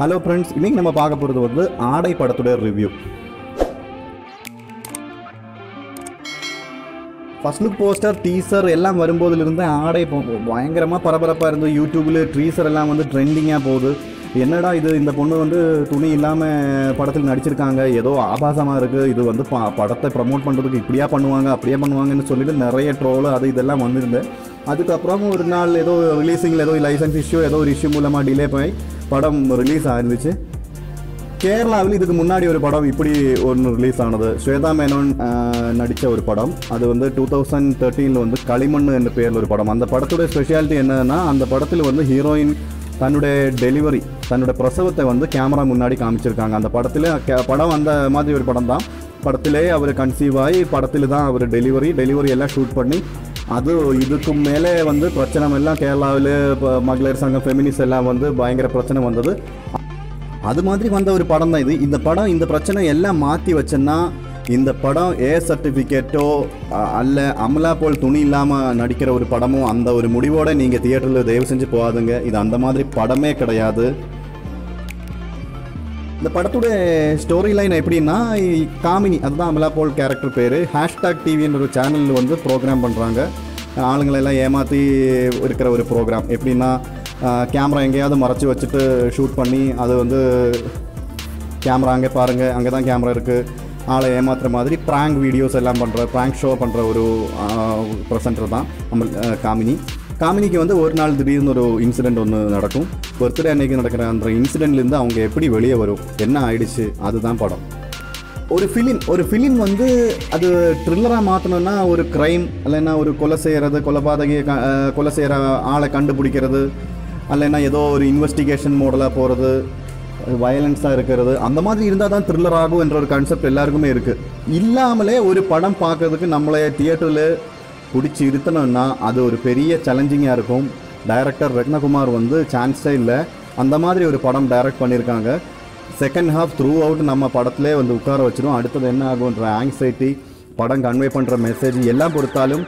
hello friends இன்னைக்கு நம்ம பார்க்க போகிறது வந்து ஆடை படத்துடைய review first look poster teaser எல்லாம் வரும்போதுலேருந்து ஆடை பயங்கரமாக பரபரப்பாக இருந்து யூடியூப்பில் ட்ரீசர் எல்லாம் வந்து ட்ரெண்டிங்காக போகுது என்னடா இது இந்த பொண்ணு வந்து துணி இல்லாமல் படத்தில் நடிச்சிருக்காங்க ஏதோ ஆபாசமாக இருக்குது இது வந்து ப படத்தை ப்ரமோட் பண்ணுறதுக்கு இப்படியா பண்ணுவாங்க அப்படியே பண்ணுவாங்கன்னு சொல்லிட்டு நிறைய ட்ரோலு அது இதெல்லாம் வந்திருந்தேன் அதுக்கப்புறம் ஒரு நாள் ஏதோ ரிலீஸிங்கில் ஏதோ லைசன்ஸ் இஷ்யூ ஏதோ ஒரு இஷ்யூ மூலமாக டிலே போய் படம் ரிலீஸ் ஆயிருந்துச்சு கேரளாவில் இதுக்கு முன்னாடி ஒரு படம் இப்படி ஒன்று ரிலீஸ் ஆனது ஸ்வேதா மேனோன் நடித்த ஒரு படம் அது வந்து டூ தௌசண்ட் தேர்ட்டீனில் வந்து களிமண் என்ற பேரில் ஒரு படம் அந்த படத்துடைய ஸ்பெஷாலிட்டி என்னன்னா அந்த படத்தில் வந்து ஹீரோயின் தன்னுடைய டெலிவரி தன்னுடைய பிரசவத்தை வந்து கேமரா முன்னாடி காமிச்சிருக்காங்க அந்த படத்தில் கே- படம் அந்த மாதிரி ஒரு படம் தான் படத்திலே அவர் கன்சீவ் ஆகி படத்தில் தான் அவர் டெலிவரி டெலிவரி எல்லாம் ஷூட் பண்ணி அது இதுக்கு மேலே வந்து பிரச்சனை எல்லாம் கேரளாவில் இப்போ மகளிர் சங்கம் ஃபெமினிஸ்ட் எல்லாம் வந்து பயங்கர பிரச்சனை வந்தது அது மாதிரி வந்த ஒரு படம் தான் இது இந்த படம் இந்த பிரச்சனை எல்லாம் மாற்றி வச்சேன்னா இந்த படம் ஏ சர்டிஃபிகேட்டோ அல்ல அமலா போல் துணி இல்லாமல் நடிக்கிற ஒரு படமோ அந்த ஒரு முடிவோட நீங்கள் தியேட்டரில் தயவு செஞ்சு போகாதுங்க இது அந்த மாதிரி படமே கிடையாது இந்த படத்துடைய ஸ்டோரி லைன் எப்படின்னா இ- காமினி அதுதான் அமலா போல் கேரக்டர் பேர் ஹேஷ்டாக் டிவின்ற ஒரு சேனலில் வந்து ப்ரோக்ராம் பண்ணுறாங்க ஆளுங்களெல்லாம் ஏமாற்றி இருக்கிற ஒரு ப்ரோக்ராம் எப்படின்னா கேமரா எங்கேயாவது மறைச்சி வச்சுட்டு ஷூட் பண்ணி அது வந்து கேமரா அங்கே பாருங்கள் அங்கே தான் கேமரா இருக்குது ஆளை ஏமாத்துற மாதிரி ப்ராங்க் வீடியோஸ் எல்லாம் பண்ணுற ப்ராங்க் ஷோ பண்ணுற ஒரு ப்ரெசன்டர் தான் நம்ம அஹ், காமினி காமினிக்கு வந்து ஒரு நாள் திடீர்னு ஒரு இன்சிடெண்ட் ஒன்று நடக்கும் பர்த்டே அன்னைக்கு நடக்கிற அந்த இன்சிடெண்ட்லேருந்து அவங்க எப்படி வெளியே வரும் என்ன ஆயிடுச்சு அதுதான் படம் ஒரு ஃபிலிம் ஒரு ஃபிலிம் வந்து அது த்ரில்லராக மாற்றணும்னா ஒரு க்ரைம் இல்லைன்னா ஒரு கொலை செய்கிறது கொலைபாதகியை க அஹ், கொலை செய்கிற ஆளை கண்டுபிடிக்கிறது இல்லைன்னா ஏதோ ஒரு இன்வெஸ்டிகேஷன் மோடலாக போகிறது வயலன்ஸாக இருக்கிறது அந்த மாதிரி இருந்தால் தான் த்ரில்லர் ஆகும் என்ற ஒரு கான்செப்ட் எல்லாருக்குமே இருக்குது இல்லாமலே ஒரு படம் பார்க்கறதுக்கு நம்மளை தியேட்டரில் பிடிச்சி இருத்தணும்னா அது ஒரு பெரிய சேலஞ்சிங்காக இருக்கும் டைரக்டர் ரத்னகுமார் வந்து சான்ஸே இல்லை அந்த மாதிரி ஒரு படம் டைரக்ட் பண்ணியிருக்காங்க செகண்ட் ஹாஃப் த்ரூ அவுட் நம்ம படத்திலே வந்து உட்கார வச்சிரும் அடுத்தது என்ன ஆகுன்ற ஆங்ஸைட்டி படம் கன்வே பண்ணுற மெசேஜ் எல்லாம் பொறுத்தாலும்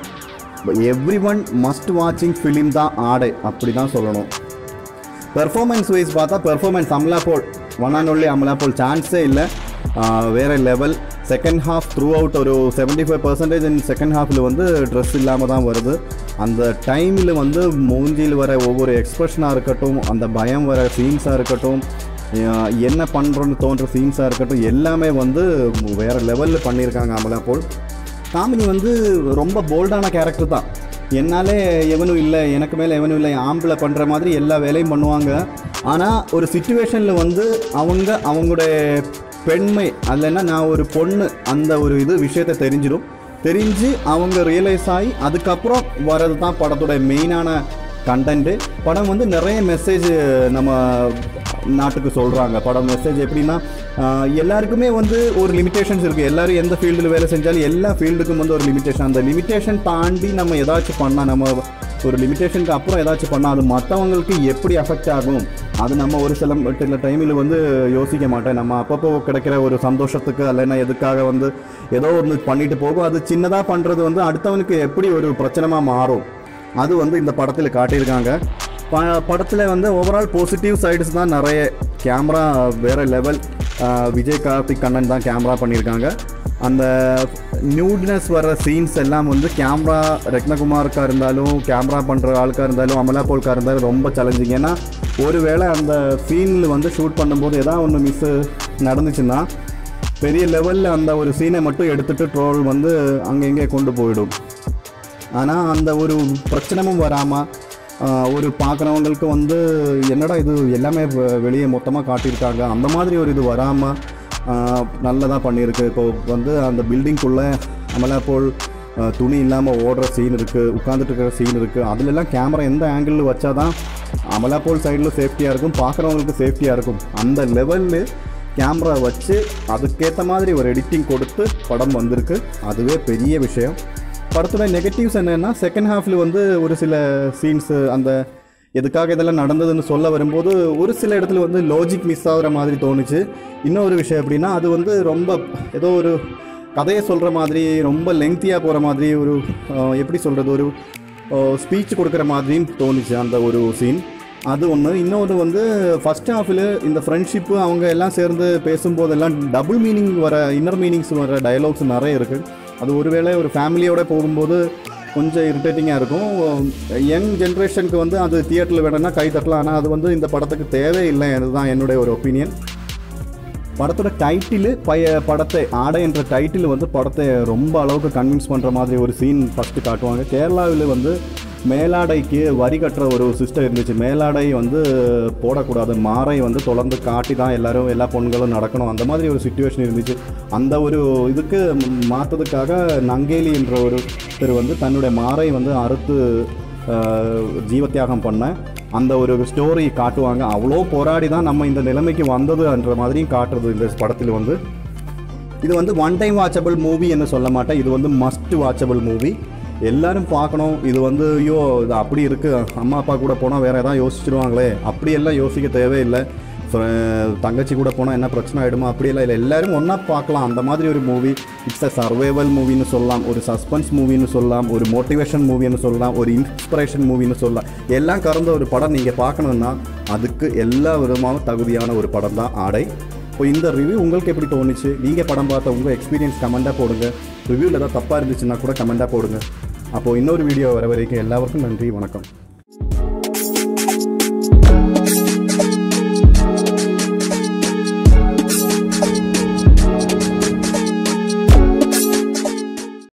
எவ்ரி ஒன் மஸ்ட் வாட்சிங் ஃபிலிம் தான் ஆடை அப்படி தான் சொல்லணும் பெர்ஃபார்மன்ஸ் வைஸ் பார்த்தா performance Amala Paul one and only Amala Paul சான்ஸே இல்லை வேறு level second half throughout ஒரு seventy five percentage in second ஹாஃபில் வந்து ட்ரெஸ் இல்லாமல் தான் வருது அந்த டைமில் வந்து மூஞ்சியில் வர ஒவ்வொரு எக்ஸ்பிரஷனாக இருக்கட்டும் அந்த பயம் வர சீன்ஸாக இருக்கட்டும் அஹ் என்ன பண்ணுறோன்னு தோன்ற சீன்ஸாக இருக்கட்டும் எல்லாமே வந்து வேறு லெவலில் பண்ணியிருக்காங்க அமலா போல் காமினி வந்து ரொம்ப போல்டான கேரக்டர் தான் என்னாலே எவனும் இல்லை எனக்கு மேலே எவனும் இல்லை ஆம்பளை பண்ணுற மாதிரி எல்லா வேலையும் பண்ணுவாங்க ஆனால் ஒரு சுச்சுவேஷனில் வந்து அவங்க அவங்களுடைய பெண்மை இல்லைன்னா நான் ஒரு பொண்ணு அந்த ஒரு இது விஷயத்தை தெரிஞ்சிடும் தெரிஞ்சு அவங்க ரியலைஸ் ஆகி அதுக்கப்புறம் வர்றது தான் படத்தோட மெயினான கண்டென்ட்டு படம் வந்து நிறைய மெசேஜ் நம்ம நாட்டுக்கு சொல்கிறாங்க படம் மெசேஜ் எப்படின்னா ஆஹ், எல்லாருக்குமே வந்து ஒரு லிமிட்டேஷன்ஸ் இருக்குது எல்லாரும் எந்த ஃபீல்டில் வேலை செஞ்சாலும் எல்லா ஃபீல்டுக்கும் வந்து ஒரு லிமிட்டேஷன் அந்த லிமிட்டேஷன் தாண்டி நம்ம ஏதாச்சும் பண்ணால் நம்ம ஒரு லிமிட்டேஷனுக்கு அப்புறம் ஏதாச்சும் பண்ணால் அது மற்றவங்களுக்கு எப்படி அஃபெக்ட் ஆகும் அது நம்ம ஒரு சில சில டைமில் வந்து யோசிக்க மாட்டேன் நம்ம அப்பப்போ கிடைக்கிற ஒரு சந்தோஷத்துக்கு இல்லைன்னா எதுக்காக வந்து ஏதோ ஒன்று பண்ணிட்டு போகும் அது சின்னதாக பண்ணுறது வந்து அடுத்தவனுக்கு எப்படி ஒரு பிரச்சனமாக மாறும் அது வந்து இந்த படத்தில் காட்டியிருக்காங்க ப படத்தில் வந்து ஓவரால் பாசிட்டிவ் சைட்ஸ் தான் நிறைய கேமரா வேறு லெவல் விஜய் கார்த்திக் கண்ணன் தான் கேமரா பண்ணியிருக்காங்க அந்த நியூட்னஸ் வர சீன்ஸ் எல்லாம் வந்து கேமரா ரத்னகுமாருக்கா இருந்தாலும் கேமரா பண்ணுற ஆளுக்கா இருந்தாலும் அமலா போல்கா இருந்தாலும் ரொம்ப சேலஞ்சிங் ஏன்னா ஒருவேளை அந்த சீனில் வந்து ஷூட் பண்ணும்போது ஏதாவது ஒன்று மிஸ்ஸு நடந்துச்சுன்னா பெரிய லெவலில் அந்த ஒரு சீனை மட்டும் எடுத்துகிட்டு ட்ரோல் வந்து அங்கங்கே கொண்டு போயிடும் ஆனால் அந்த ஒரு பிரச்சனமும் வராமல் ஒரு பார்க்குறவங்களுக்கு வந்து என்னடா இது எல்லாமே வெ- வெளியே மொத்தமாக காட்டியிருக்காங்க அந்த மாதிரி ஒரு இது வராமல் நல்லதாக பண்ணியிருக்கு இப்போ வந்து அந்த பில்டிங்குள்ளே அமலா போல் ஆஹ், துணி இல்லாமல் ஓடுற சீன் இருக்குது உட்காந்துட்டு இருக்கிற சீன் இருக்குது அதுலெல்லாம் கேமரா எந்த ஆங்கிளில் வச்சா தான் அமலா போல் சைடில் சேஃப்டியாக இருக்கும் பார்க்குறவங்களுக்கு சேஃப்டியாக இருக்கும் அந்த லெவலில் கேமரா வச்சு அதுக்கேற்ற மாதிரி ஒரு எடிட்டிங் கொடுத்து படம் வந்திருக்கு அதுவே பெரிய விஷயம் படத்தோட நெகட்டிவ்ஸ் என்னென்னா செகண்ட் ஹாஃபில் வந்து ஒரு சில சீன்ஸு அந்த எதுக்காக இதெல்லாம் நடந்ததுன்னு சொல்ல வரும்போது ஒரு சில இடத்துல வந்து லாஜிக் மிஸ் ஆகுற மாதிரி தோணுச்சு இன்னொரு விஷயம் எப்படின்னா அது வந்து ரொம்ப ஏதோ ஒரு கதையை சொல்கிற மாதிரி ரொம்ப லெங்க்தியாக போகிற மாதிரி ஒரு அஹ், எப்படி சொல்கிறது ஒரு ஸ்பீச் கொடுக்குற மாதிரியும் தோணுச்சு அந்த ஒரு சீன் அது ஒன்று இன்னொன்று வந்து ஃபஸ்ட் ஹாஃபில் இந்த ஃப்ரெண்ட்ஷிப்பு அவங்க எல்லாம் சேர்ந்து பேசும்போதெல்லாம் டபுள் மீனிங் வர இன்னர் மீனிங்ஸ் வர டயலாக்ஸ் நிறைய இருக்குது அது ஒருவேளை ஒரு ஃபேமிலியோட போகும்போது கொஞ்சம் இரிட்டேட்டிங்காக இருக்கும் யங் ஜென்ரேஷனுக்கு வந்து அது தியேட்டரில் வேணும்னா கை தட்டலாம் ஆனால் அது வந்து இந்த படத்துக்கு தேவையில்லை அதுதான் என்னுடைய ஒரு ஒப்பீனியன் படத்தோட டைட்டிலு பய படத்தை ஆடை என்ற டைட்டில் வந்து படத்தை ரொம்ப அளவுக்கு கன்வின்ஸ் பண்ணுற மாதிரி ஒரு சீன் ஃபஸ்ட்டு காட்டுவாங்க கேரளாவில் வந்து மேலாடைக்கு வரி கட்டுற ஒரு சிஸ்டம் இருந்துச்சு மேலாடை வந்து போடக்கூடாது மாறை வந்து தொடர்ந்து காட்டி தான் எல்லாரும் எல்லா பொண்களும் நடக்கணும் அந்த மாதிரி ஒரு சுச்சுவேஷன் இருந்துச்சு அந்த ஒரு இதுக்கு மாற்றதுக்காக நங்கேலி என்ற ஒரு பேர் வந்து தன்னுடைய மாறை வந்து அறுத்து ஆஹ், ஜீவத்தியாகம் பண்ண அந்த ஒரு ஸ்டோரி காட்டுவாங்க அவ்வளோ போராடி தான் நம்ம இந்த நிலைமைக்கு வந்ததுன்ற மாதிரியும் காட்டுறது இந்த படத்தில் வந்து இது வந்து ஒன் டைம் வாட்சபிள் மூவி என்று சொல்ல மாட்டேன் இது வந்து மஸ்ட் வாட்சபிள் மூவி எல்லாரும் பார்க்கணும் இது வந்து ஐயோ இது அப்படி இருக்குது அம்மா அப்பா கூட போனால் வேறு எதாவது யோசிச்சிருவாங்களே அப்படியெல்லாம் யோசிக்க தேவையில்லை ஃப்ர- தங்கச்சி கூட போனால் என்ன பிரச்சனை ஆகிடுமா அப்படியெல்லாம் இல்லை எல்லாரும் ஒன்றா பார்க்கலாம் அந்த மாதிரி ஒரு மூவி இட்ஸ் அ சர்வைவல் மூவின்னு சொல்லலாம் ஒரு சஸ்பென்ஸ் மூவின்னு சொல்லலாம் ஒரு மோட்டிவேஷன் மூவின்னு சொல்லலாம் ஒரு இன்ஸ்பிரேஷன் மூவின்னு சொல்லலாம் எல்லாம் கறந்த ஒரு படம் நீங்கள் பார்க்கணுன்னா அதுக்கு எல்லா விதமான தகுதியான ஒரு படம் தான் ஆடை இப்போ இந்த ரிவ்யூ உங்களுக்கு எப்படி தோணுச்சு நீங்கள் படம் பார்த்த உங்கள் எக்ஸ்பீரியன்ஸ் கமெண்ட்டாக போடுங்க ரிவ்யூவில் ஏதாவது தப்பாக இருந்துச்சுன்னா கூட கமெண்ட்டாக போடுங்க அப்போது இன்னொரு வீடியோ வர வரைக்கும் எல்லாருக்கும் நன்றி வணக்கம்